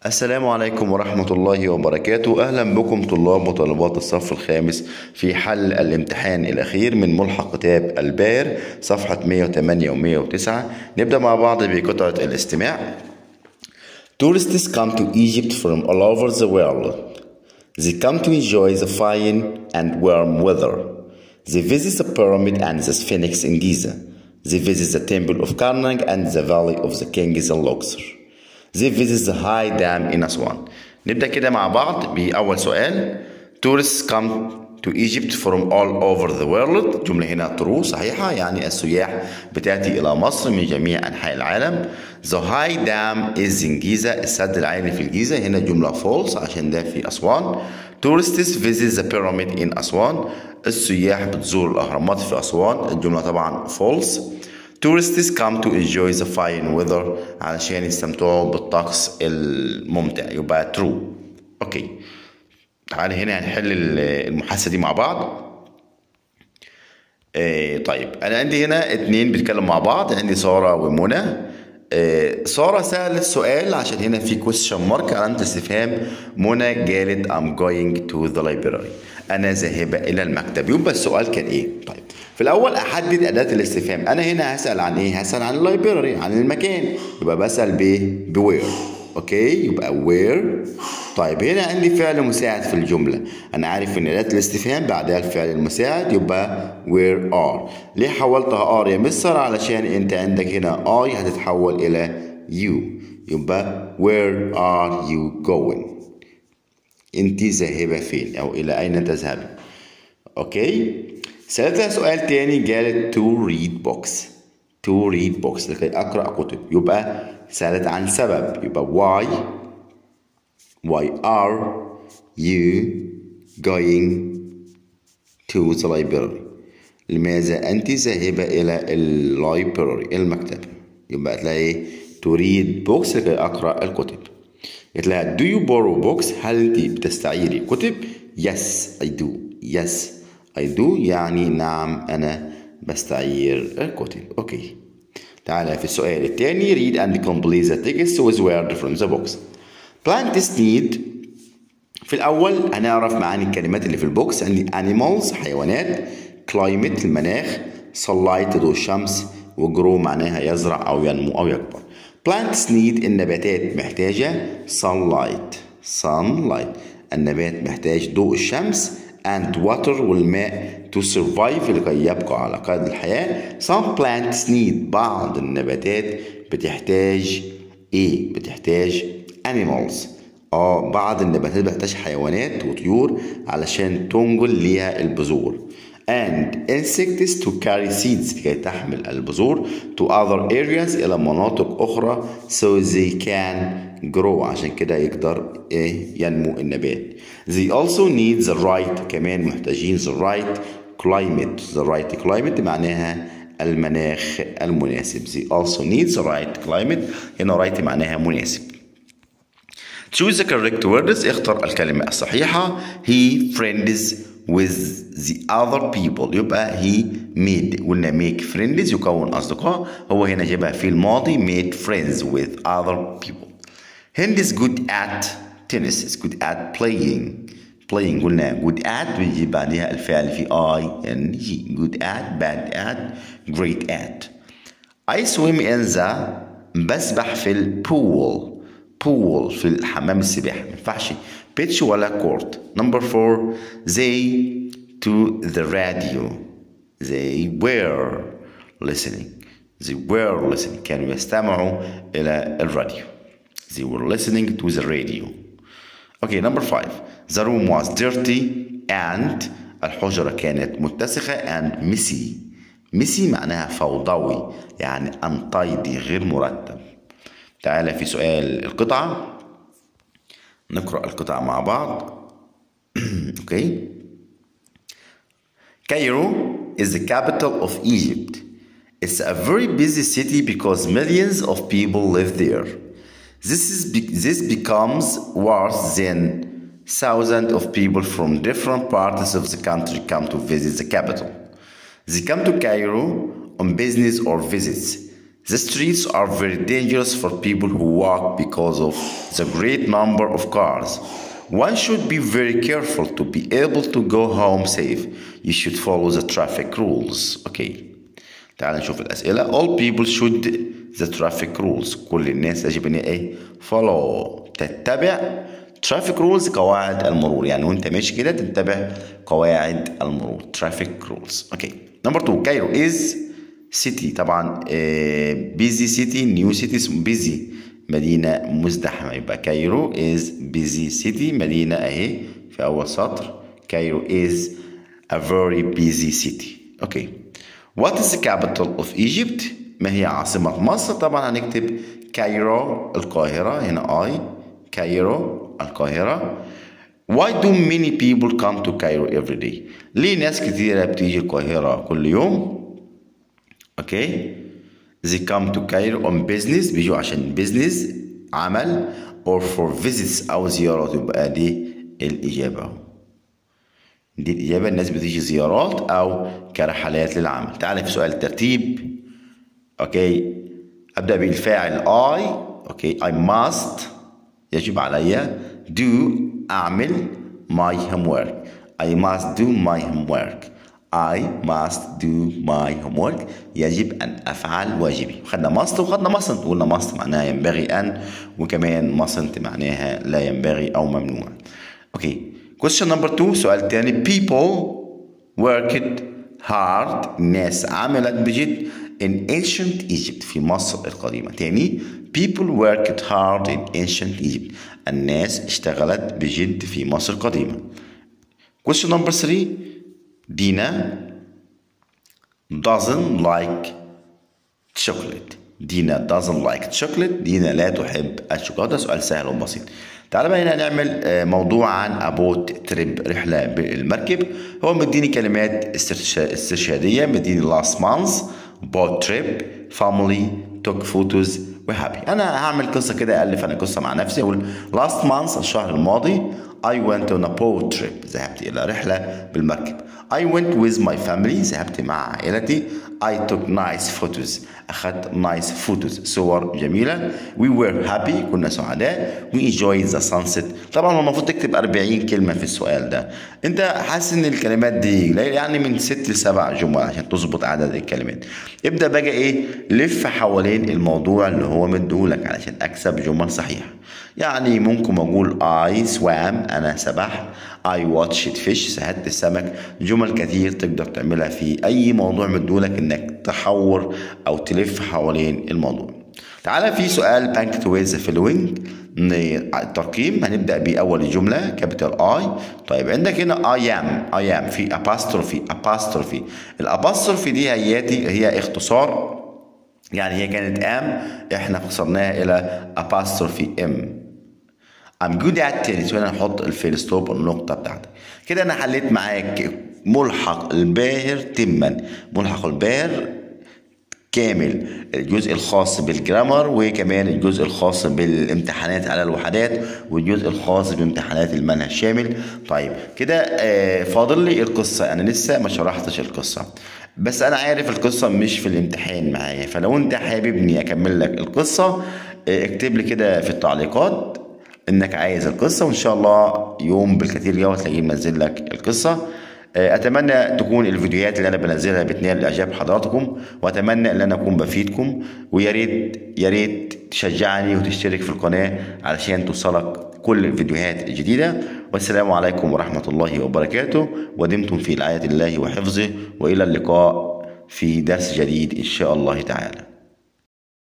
السلام عليكم ورحمة الله وبركاته أهلا بكم طلاب وطالبات الصف الخامس في حل الامتحان الأخير من ملحق كتاب البار صفحة 108 و 109 نبدأ مع بعض بقطعة الاستماع Tourists come to Egypt from all over the world. They come to enjoy the fine and warm weather. They visit the pyramid and the Sphinx in Giza. They visit the temple of Karnak and the valley of the kings in Luxor. They visit the high dam in Aswan. نبدأ كده مع بعض بأول سؤال. Tourists come to Egypt from all over the world. جملة هنا true صحيحة يعني السياح بتأتي إلى مصر من جميع أنحاء العالم. The high dam is in Giza. السد العالي في الجيزة هنا جملة false عشان ده في أسوان. Tourists visit the pyramid in أسوان. السياح بتزور الأهرامات في أسوان. الجملة طبعا false. Tourists come to enjoy the fine weather علشان يستمتعوا بالطقس الممتع يبقى true اوكي تعالى هنا هنحل المحادثة دي مع بعض إيه طيب انا عندي هنا اتنين بيتكلموا مع بعض عندي سارة ومنى إيه سارة سألت سؤال عشان هنا في question mark علامة استفهام منى قالت I'm going to the library أنا ذاهبة إلى المكتب يبقى السؤال كان إيه؟ طيب في الأول أحدد أداة الاستفهام أنا هنا هسأل عن إيه؟ هسأل عن اللايبراري عن المكان يبقى بسأل ب بوير أوكي يبقى وير طيب هنا عندي فعل مساعد في الجملة أنا عارف إن أداة الاستفهام بعدها الفعل المساعد يبقى where are ليه حولتها are يا مستر علشان أنت عندك هنا I هتتحول إلى you يبقى where are you going انت ذاهبة فين او الى اين تذهبي اوكي سألتها سؤال تاني قالت to read books to read books لكي اقرأ كتب يبقى سألت عن سبب يبقى why why are you going to the library لماذا أنت ذاهبة إلى اللايبراري المكتبة يبقى تلاقي to read books لكي أقرأ الكتب قلت لها do you borrow books هل انت بتستعيري كتب yes I do yes I do يعني نعم أنا بستعير الكتب أوكي تعالى في السؤال الثاني read and complete the text with word from the books plants need في الأول هنعرف معاني الكلمات اللي في البوكس عندي animals حيوانات climate المناخ sunlight ضوء الشمس وgrow معناها يزرع أو ينمو أو يكبر plants need النباتات محتاجة sunlight sunlight النبات محتاج ضوء الشمس and water والماء to survive لكي يبقى على قيد الحياة some plants need بعض النباتات بتحتاج ايه بتحتاج animals اه بعض النباتات بتحتاج حيوانات وطيور علشان تنقل ليها البذور and insects to carry seeds لكي تحمل البذور to other areas إلى مناطق أخرى so they can grow عشان كده يقدر إيه ينمو النبات they also need the right كمان محتاجين the right climate the right climate معناها المناخ المناسب they also need the right climate هنا right معناها مناسب choose the correct words اختر الكلمة الصحيحة he friends with the other people يبقى he made قلنا make friends يكون أصدقاء هو هنا جابها في الماضي made friends with other people Hind is good at tennis is good at playing playing قلنا good at بيجي بعدها الفعل في I N G good at bad at great at I swim in the بسبح في البول pool في الحمام السباحة ما ينفعش pitch ولا court number four they to the radio they were listening they were listening كانوا يستمعوا إلى الراديو they were listening to the radio okay number five the room was dirty and الحجرة كانت متسخة and messy messy معناها فوضوي يعني untidy غير مرتب تعالى في سؤال القطعة نقرأ القطعة مع بعض اوكي Cairo is the capital of Egypt. It's a very busy city because millions of people live there. This is be this becomes worse when thousands of people from different parts of the country come to visit the capital. They come to Cairo on business or visits. The streets are very dangerous for people who walk because of the great number of cars. One should be very careful to be able to go home safe. You should follow the traffic rules. Okay. تعال نشوف الأسئلة. All people should the traffic rules. كل الناس يجب أن إيه؟ follow. تتبع traffic rules قواعد المرور. يعني وأنت ماشي كده تتبع قواعد المرور. traffic rules. Okay. Number two. Cairo is city طبعا busy city new city اسمه busy مدينة مزدحمة يبقى كايرو is busy city مدينة اهي في أول سطر كايرو is a very busy city اوكي what is the capital of Egypt ما هي عاصمة مصر طبعا هنكتب كايرو القاهرة هنا اي كايرو القاهرة Why do many people come to Cairo every day؟ ليه ناس كتيرة بتيجي القاهرة كل يوم؟ اوكي they come to Cairo on business بيجوا عشان business عمل or for visits أو زيارات يبقى دي الإجابة أهو دي الإجابة الناس بتيجي زيارات أو كرحلات للعمل تعالى في سؤال الترتيب أوكي أبدأ بالفاعل I أوكي I must يجب علي do أعمل my homework I must do my homework I must do my homework يجب أن أفعل واجبي خدنا must وخدنا mustn't قلنا must معناها ينبغي أن وكمان mustn't معناها لا ينبغي أو ممنوع أوكي question number two سؤال تاني people worked hard ناس عملت بجد in ancient Egypt في مصر القديمة تاني people worked hard in ancient Egypt الناس اشتغلت بجد في مصر القديمة question number three دينا doesn't like chocolate دينا doesn't like chocolate دينا لا تحب الشوكولاتة سؤال سهل وبسيط تعال بقى هنا نعمل موضوع عن ابوت تريب رحلة بالمركب هو مديني كلمات استرشادية مديني last month boat trip family took photos وهابي انا هعمل قصة كده الف انا قصة مع نفسي اقول last month الشهر الماضي I went on a boat trip ذهبت إلى رحلة بالمركب I went with my family ذهبت مع عائلتي I took nice photos أخذت nice photos صور جميلة We were happy كنا سعداء We enjoyed the sunset طبعا المفروض تكتب 40 كلمة في السؤال ده أنت حاسس إن الكلمات دي يعني من ست لسبع جمل عشان تظبط عدد الكلمات ابدأ بقى إيه لف حوالين الموضوع اللي هو مديهولك علشان أكسب جمل صحيحة يعني ممكن أقول I swam أنا سبحت I watched fish سهدت السمك جمل كتير تقدر تعملها في أي موضوع مديهولك إنك تحور أو تلف حوالين الموضوع تعالى في سؤال بانك تو ذا فولوينج الترقيم هنبدا باول جمله كابيتال اي طيب عندك هنا اي ام اي ام في اباستروفي اباستروفي الاباستروفي دي هياتي هي اختصار يعني هي كانت ام احنا اختصرناها الى اباستروفي ام I'm good at tennis وهنا نحط الفيل ستوب النقطة بتاعتك كده أنا حليت معاك ملحق الباهر تما ملحق الباهر كامل الجزء الخاص بالجرامر وكمان الجزء الخاص بالامتحانات على الوحدات والجزء الخاص بامتحانات المنهج الشامل طيب كده آه فاضل لي القصة أنا لسه ما شرحتش القصة بس أنا عارف القصة مش في الامتحان معايا فلو أنت حاببني أكمل لك القصة آه اكتب لي كده في التعليقات انك عايز القصه وان شاء الله يوم بالكثير جوه تلاقيه منزل لك القصه اتمنى تكون الفيديوهات اللي انا بنزلها بتنال اعجاب حضراتكم واتمنى ان انا اكون بفيدكم ويا ريت يا ريت تشجعني وتشترك في القناه علشان توصلك كل الفيديوهات الجديده والسلام عليكم ورحمه الله وبركاته ودمتم في رعايه الله وحفظه والى اللقاء في درس جديد ان شاء الله تعالى